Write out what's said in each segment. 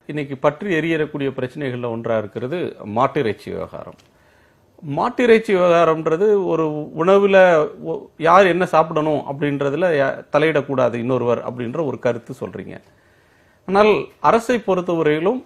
இன்னைக்கு பற்றி எரியக்கூடிய பிரச்சனைகள்ல ஒன்றா இருக்கிறது மாட்டிறைச்சி விவகாரம் மாட்டிறைச்சி விவகாரம்ன்றது ஒரு உணவுல ஒ- யார் என்ன சாப்பிடணும் அப்படின்றதுல யா- தலையிடக்கூடாது இன்னொருவர் அப்படின்ற ஒரு கருத்து சொல்றீங்க ஆனால் அரசை பொறுத்தவரையிலும்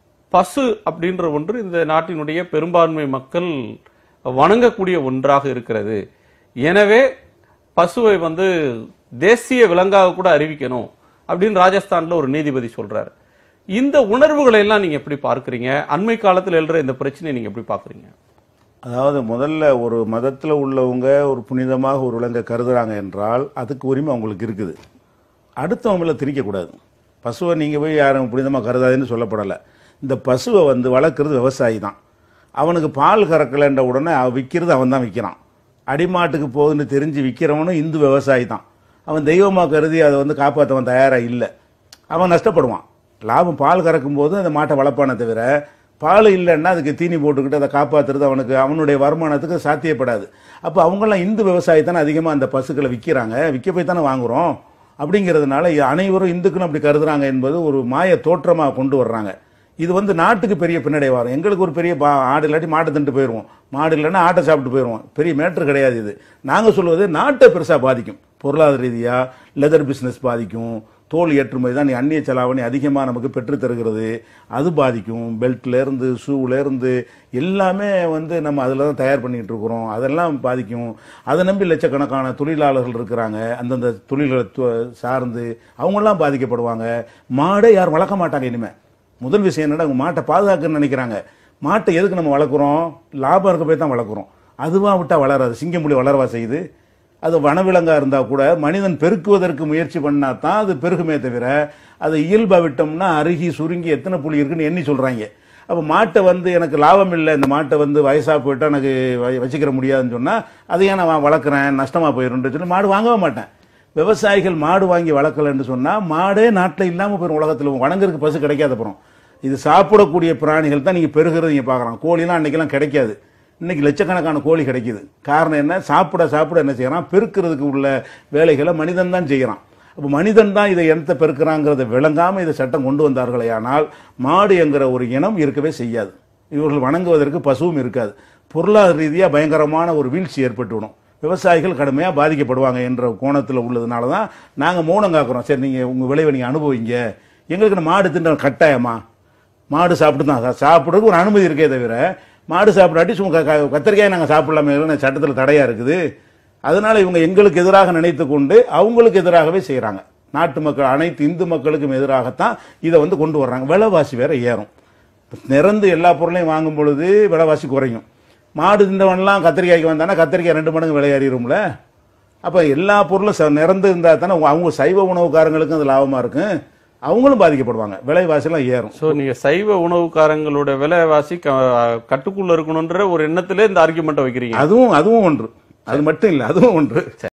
பசு அப்படின்ற ஒன்று இந்த நாட்டினுடைய பெரும்பான்மை மக்கள் வணங்கக்கூடிய ஒன்றாக இருக்கிறது எனவே பசுவை வந்து தேசிய விலங்காக கூட அறிவிக்கணும் அப்படின்னு ராஜஸ்தான்ல ஒரு நீதிபதி சொல்றாரு இந்த உணர்வுகளை எல்லாம் நீங்க எப்படி பார்க்கறீங்க அண்மை காலத்தில் எழுற இந்த பிரச்சனையை நீங்க எப்படி பார்க்கறீங்க அதாவது முதல்ல ஒரு மதத்தில் உள்ளவங்க ஒரு புனிதமாக ஒரு விலங்கை கருதுறாங்க என்றால் அதுக்கு உரிமை அவங்களுக்கு இருக்குது அடுத்தவங்கள திணிக்கக்கூடாது பசுவை நீங்கள் போய் யாரும் புனிதமாக கருதாதுன்னு சொல்லப்படலை இந்த பசுவை வந்து வளர்க்குறது விவசாயி தான் அவனுக்கு பால் கறக்கலைன்ற உடனே அவன் விற்கிறது அவன் தான் விற்கிறான் அடிமாட்டுக்கு போகுதுன்னு தெரிஞ்சு விற்கிறவனும் இந்து விவசாயி தான் அவன் தெய்வமாக கருதி அதை வந்து காப்பாற்றவன் தயாராக இல்லை அவன் நஷ்டப்படுவான் லாபம் பால் கறக்கும் போது அந்த மாட்டை வளர்ப்பானே தவிர பால் இல்லைன்னா அதுக்கு தீனி போட்டுக்கிட்டு அதை காப்பாற்றுறது அவனுக்கு அவனுடைய வருமானத்துக்கு சாத்தியப்படாது அப்போ அவங்கெல்லாம் இந்து விவசாயி தானே அதிகமாக அந்த பசுக்களை விற்கிறாங்க விற்க போய் தானே வாங்குறோம் அப்படிங்கிறதுனால அனைவரும் இந்துக்குன்னு அப்படி கருதுறாங்க என்பது ஒரு மாய தோற்றமாக கொண்டு வர்றாங்க இது வந்து நாட்டுக்கு பெரிய பின்னடை வரும் எங்களுக்கு ஒரு பெரிய பா- ஆடு இல்லாட்டி மாட்டை தின்ட்டு போயிடுவோம் மாடு இல்லைன்னா ஆட்டை சாப்பிட்டு போயிடுவோம் பெரிய மேட்ரு கிடையாது இது நாங்கள் சொல்வது நாட்டை பெருசாக பாதிக்கும் பொருளாதார ரீதியாக லெதர் பிஸ்னஸ் பாதிக்கும் தோல் ஏற்றுமதி தான் நீ அந்நிய செலாவணி அதிகமாக நமக்கு பெற்றுத் தருகிறது அது பாதிக்கும் பெல்ட்லேருந்து ஷூலேருந்து எல்லாமே வந்து நம்ம அதில் தான் தயார் பண்ணிட்டு இருக்கிறோம் அதெல்லாம் பாதிக்கும் அதை நம்பி லட்சக்கணக்கான தொழிலாளர்கள் இருக்கிறாங்க அந்தந்த தொழில்களை து- சார்ந்து அவங்கெல்லாம் பாதிக்கப்படுவாங்க மாடை யாரும் வளர்க்க மாட்டாங்க இனிமே முதல் விஷயம் என்னடா உங்க மாட்டை பாதுகாக்கணும்னு நினைக்கிறாங்க மாட்டை எதுக்கு நம்ம வளர்க்குறோம் லாபம் இருக்க போய் தான் வளர்க்குறோம் அதுவா விட்டா வளராது சிங்கம்புலி வளரவா செய்யுது அது வனவிலங்கா இருந்தா கூட மனிதன் பெருக்குவதற்கு முயற்சி பண்ணா தான் அது பெருகுமே தவிர அதை இயல்பா விட்டோம்னா அருகி சுருங்கி எத்தனை புலி இருக்குன்னு எண்ணி சொல்றாங்க அப்ப மாட்டை வந்து எனக்கு லாபம் இல்லை இந்த மாட்டை வந்து வயசா போயிட்டா எனக்கு வ- வச்சுக்கிற முடியாதுன்னு சொன்னா அதை ஏன் நான் வளர்க்குறேன் நஷ்டமா போயிடும் சொல்லி மாடு வாங்கவே மாட்டேன் விவசாயிகள் மாடு வாங்கி வளர்க்கலன்னு சொன்னா மாடே நாட்டில் இல்லாம போயிடும் உலகத்தில் வணங்குறதுக்கு பசு கிடைக்காத அப்புறம் இது சாப்பிடக்கூடிய பிராணிகள் தான் நீங்க பெருகிறது நீங்க பார்க்கலாம் கோழிலாம் அன்னைக்கெல்லாம் கிடைக்காது இன்னைக்கு லட்சக்கணக்கான கோழி கிடைக்குது காரணம் என்ன சாப்பிட சாப்பிட என்ன செய்யறான் பெருக்கிறதுக்கு உள்ள வேலைகளை மனிதன் தான் செய்யறான் அப்போ மனிதன் தான் இதை எந்த பெருக்கிறாங்கிறத விளங்காம இதை சட்டம் கொண்டு வந்தார்களே ஆனால் மாடு என்கிற ஒரு இனம் இருக்கவே செய்யாது இவர்கள் வணங்குவதற்கு பசுவும் இருக்காது பொருளாதார ரீதியாக பயங்கரமான ஒரு வீழ்ச்சி ஏற்பட்டுவிடும் விவசாயிகள் கடுமையாக பாதிக்கப்படுவாங்க என்ற கோணத்தில் உள்ளதுனால தான் நாங்கள் மௌனம் காக்குறோம் சரி நீங்கள் உங்கள் விளைவை நீங்கள் அனுபவிங்க எங்களுக்கு இந்த மாடு தின்ற கட்டாயமா மாடு சாப்பிட்டு தான் சா- சாப்பிடுறதுக்கு ஒரு அனுமதி இருக்கே தவிர மாடு சாப்பிடாட்டி சும்மா க- க- கத்திரிக்காய் நாங்கள் சாப்பிடலாமே சட்டத்தில் தடையா இருக்குது அதனால இவங்க எங்களுக்கு எதிராக நினைத்து கொண்டு அவங்களுக்கு எதிராகவே செய்றாங்க நாட்டு மக்கள் அனைத்து இந்து மக்களுக்கும் எதிராகத்தான் இதை வந்து கொண்டு வர்றாங்க விலைவாசி வேற ஏறும் நிறந்து எல்லா பொருளையும் வாங்கும் பொழுது விலைவாசி குறையும் மாடு தின்றவன்லாம் கத்திரிக்காய்க்கு வந்தானா கத்திரிக்காய் ரெண்டு மடங்கு விலை ஏறிடும்ல அப்ப எல்லா பொருளும் ச- நிறந்து இருந்தா தானே அவங்க சைவ உணவுக்காரங்களுக்கும் அது லாபமா இருக்கும் அவங்களும் பாதிக்கப்படுவாங்க விலைவாசிலாம் ஏறும் சோ நீங்க சைவ உணவுக்காரங்களோட விலைவாசி க- கட்டுக்குள்ள இருக்கணும்ன்ற ஒரு எண்ணத்திலே இந்த ஆர்குமெண்ட்டை வைக்கிறீங்க அதுவும் அதுவும் ஒன்று அது மட்டும் இல்லை அதுவும் ஒன்று